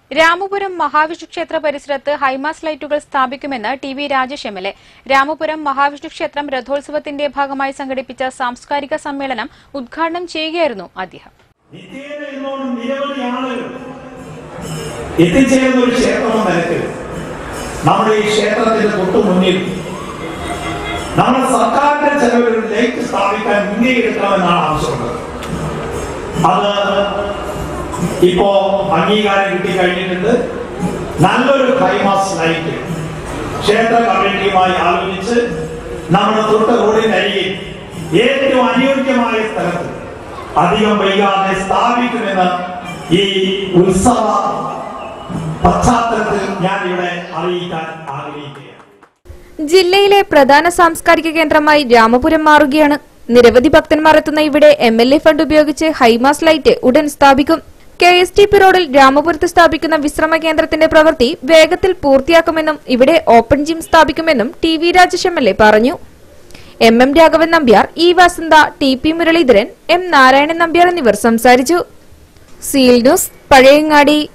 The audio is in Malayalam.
രാമപുരം മഹാവിഷ്ണു ക്ഷേത്ര പരിസരത്ത് ഹൈമാസ് ലൈറ്റുകൾ സ്ഥാപിക്കുമെന്ന് T V Rajesh M L A Ramapuram Mahavishnu ക്ഷേത്രം രഥോത്സവത്തിന്റെ ഭാഗമായി സംഘടിപ്പിച്ച സാംസ്കാരിക സമ്മേളനം ഉദ്ഘാടനം ചെയ്യുകയായിരുന്നു അദ്ദേഹം നിത്യേന ഇന്നോളം നിരവധി ആളുകൾ എത്തിച്ചേരുന്ന ഒരു ക്ഷേത്രം എന്ന നിലയ്ക്ക് നമ്മുടെ ഈ ക്ഷേത്രത്തിന്റെ തൊട്ടു മുന്നിൽ നമ്മുടെ സർക്കാരിന്റെ ചെലവിൽ ഒരു ലൈറ്റ് സ്ഥാപിക്കാൻ മുൻകൈ എടുക്കണമെന്നാണ് ആവശ്യമുള്ളത് അത് ഇപ്പോ അംഗീകാരം കിട്ടിക്കഴിഞ്ഞിട്ടുണ്ട് നല്ലൊരു ഹൈമാസ് ലൈറ്റ് ക്ഷേത്ര കമ്മിറ്റിയുമായി ആലോചിച്ച് നമ്മുടെ തൊട്ട് റോഡിനരികിൽ ഏറ്റവും അനുയോജ്യമായ സ്ഥലത്ത് അധികം വൈകാതെ സ്ഥാപിക്കുമെന്ന് ഈ ഉത്സവ പശ്ചാത്തലത്തിൽ ഞാൻ ഇവിടെ അറിയിക്കാൻ ആഗ്രഹിക്കുകയാണ് ജില്ലയിലെ പ്രധാന സാംസ്കാരിക കേന്ദ്രമായി രാമപുരം മാറുകയാണ് നിരവധി ഭക്തന്മാർ എത്തുന്ന ഇവിടെ എം എൽ എ ഫണ്ട് ഉപയോഗിച്ച് ഹൈമാസ് ലൈറ്റ് ഉടൻ സ്ഥാപിക്കും കെ എസ് ടി പി റോഡിൽ രാമപുരത്ത് സ്ഥാപിക്കുന്ന വിശ്രമ കേന്ദ്രത്തിന്റെ പ്രവൃത്തി വേഗത്തിൽ പൂർത്തിയാക്കുമെന്നും ഇവിടെ ഓപ്പൺ ജിം സ്ഥാപിക്കുമെന്നും T V Rajesh M L A പറഞ്ഞു M M Raghavan Nambiar E Vasantha T P Muraleedharan M Narayanan Nambiar എന്നിവർ സംസാരിച്ചു സീൽ ന്യൂസ് പഴയങ്ങാടി